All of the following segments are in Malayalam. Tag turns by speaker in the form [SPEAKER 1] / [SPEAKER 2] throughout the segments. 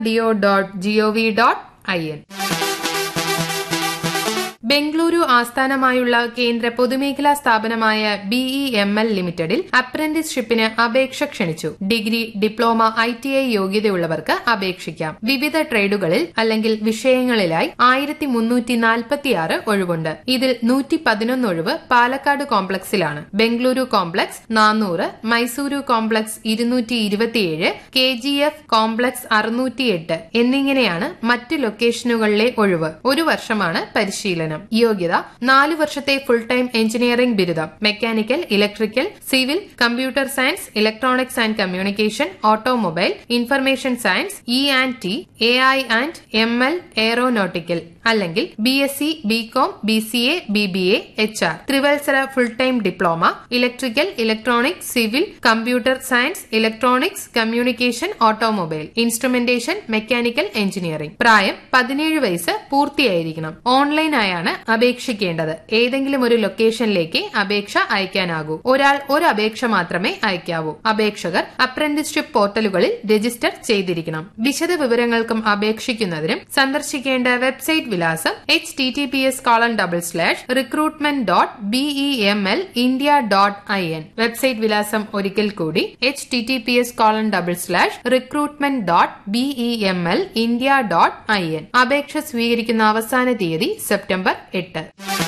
[SPEAKER 1] DO dot G O V dot I N Bengaluru ആസ്ഥാനമായുള്ള കേന്ദ്ര പൊതുമേഖലാ സ്ഥാപനമായ ബിഇ എം എൽ ലിമിറ്റഡിൽ അപ്രന്റീസ്ഷിപ്പിന് അപേക്ഷ ക്ഷണിച്ചു degree diploma I T I യോഗ്യതയുള്ളവർക്ക് അപേക്ഷിക്കാം വിവിധ ട്രേഡുകളിൽ അല്ലെങ്കിൽ വിഷയങ്ങളിലായി ആയിരത്തി മുന്നൂറ്റി നാൽപ്പത്തിയാറ് ഒഴിവുണ്ട് ഇതിൽ നൂറ്റി പതിനൊന്ന് ഒഴിവ് പാലക്കാട് കോംപ്ലക്സിലാണ് ബംഗളൂരു കോംപ്ലക്സ് നാനൂറ് മൈസൂരു കോംപ്ലക്സ് ഇരുന്നൂറ്റി ഇരുപത്തിയേഴ് കെ ജി എഫ് കോംപ്ലക്സ് അറുന്നൂറ്റിയെട്ട് എന്നിങ്ങനെയാണ് മറ്റ് ലൊക്കേഷനുകളിലെ ഒഴിവ് ഒരു വർഷമാണ് പരിശീലനം യോഗ്യത നാല് വർഷത്തെ ഫുൾ ടൈം എഞ്ചിനീയറിംഗ് ബിരുദം mechanical electrical civil computer science electronics and communication automobile information science E and T A I and M L aeronautical അല്ലെങ്കിൽ B S C B com B C A B B A H R ത്രിവത്സര full time diploma electrical electronics civil computer science electronics communication automobile instrumentation mechanical engineering പ്രായം പതിനേഴ് വയസ്സ് പൂർത്തിയായിരിക്കണം ഓൺലൈനായാണ് അപേക്ഷിക്കേണ്ടത് ഏതെങ്കിലും ഒരു ലൊക്കേഷനിലേക്ക് അപേക്ഷ അയക്കാനാകൂ ഒരാൾ ഒരു അപേക്ഷ മാത്രമേ അയക്കാവൂ അപേക്ഷകർ അപ്രന്റിസ്ഷിപ്പ് പോർട്ടലുകളിൽ രജിസ്റ്റർ ചെയ്തിരിക്കണം വിശദ വിവരങ്ങൾക്കും അപേക്ഷിക്കുന്നതിനും സന്ദർശിക്കേണ്ട വെബ്സൈറ്റ് വിലാസം H T T P S colon double slash recruitment dot B E M L India dot I N website വിലാസം ഒരിക്കൽ കൂടി H T T P S colon double slash recruitment dot B E M L India dot I N അപേക്ഷ സ്വീകരിക്കുന്ന അവസാന തീയതി സെപ്റ്റംബർ എട്ട്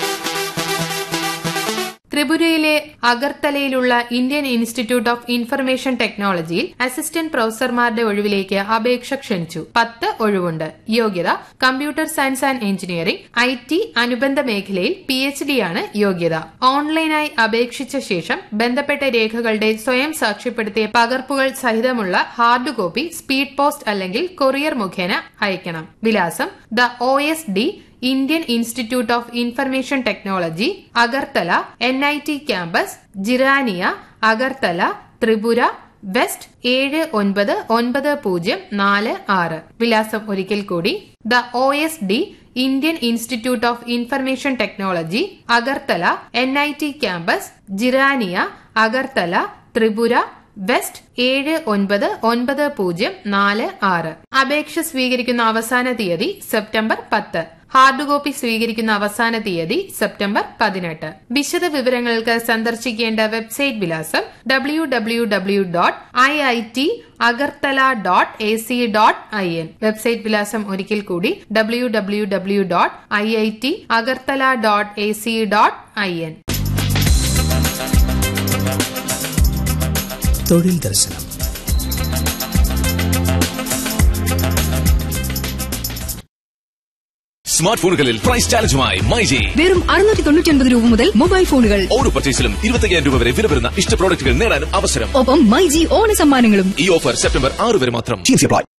[SPEAKER 1] ത്രിപുരയിലെ അഗർത്തലയിലുള്ള ഇന്ത്യൻ ഇൻസ്റ്റിറ്റ്യൂട്ട് ഓഫ് ഇൻഫർമേഷൻ ടെക്നോളജിയിൽ അസിസ്റ്റന്റ് പ്രൊഫസർമാരുടെ ഒഴിവിലേക്ക് അപേക്ഷ ക്ഷണിച്ചു പത്ത് ഒഴിവുണ്ട് യോഗ്യത computer science and engineering I T അനുബന്ധ മേഖലയിൽ പി എച്ച് ഡി ആണ് യോഗ്യത ഓൺലൈനായി അപേക്ഷിച്ച ശേഷം ബന്ധപ്പെട്ട രേഖകളുടെ സ്വയം സാക്ഷ്യപ്പെടുത്തിയ പകർപ്പുകൾ സഹിതമുള്ള ഹാർഡ് കോപ്പി സ്പീഡ് പോസ്റ്റ് അല്ലെങ്കിൽ കൊറിയർ മുഖേന അയക്കണം വിലാസം the O S D Indian institute of information technology Agartala N I T campus Jirania Agartala Tripura west ഏഴ് ഒൻപത് ഒൻപത് പൂജ്യം നാല് ആറ് വിലാസം ഒരിക്കൽ കൂടി the O S D Indian institute of information technology Agartala N I T campus Jirania Agartala Tripura west ഏഴ് ഒൻപത് ഒൻപത് പൂജ്യം നാല് ആറ് അപേക്ഷ സ്വീകരിക്കുന്ന അവസാന തീയതി സെപ്റ്റംബർ പത്ത് ഹാർഡ് കോപ്പി സ്വീകരിക്കുന്ന അവസാന തീയതി സെപ്റ്റംബർ പതിനെട്ട് വിശദ വിവരങ്ങൾക്ക് സന്ദർശിക്കേണ്ട വെബ്സൈറ്റ് വിലാസം W W W dot I I T Agartala dot A C dot I N website വിലാസം ഒരിക്കൽ കൂടി W W W dot I I T Agartala dot A C dot I N
[SPEAKER 2] തൊഴിൽ ദർശനം
[SPEAKER 3] സ്മാർട്ട് ഫോണുകളിൽ പ്രൈസ് ചാലഞ്ചുമായി മൈജി
[SPEAKER 4] വെറും അറുന്നൂറ്റി തൊണ്ണൂറ്റി ഒൻപത് രൂപ മുതൽ മൊബൈൽ ഫോണുകൾ
[SPEAKER 3] ഓരോ പർച്ചേസിലും ഇരുപത്തയ്യായിരം രൂപ വരെ വില വരുന്ന ഇഷ്ട പ്രോഡക്റ്റുകൾ നേടാനും അവസരം
[SPEAKER 4] ഒപ്പം മൈ ജി ഓണ സമ്മാനങ്ങളും
[SPEAKER 3] ഈ ഓഫർ സെപ്റ്റംബർ ആറ് വരെ മാത്രം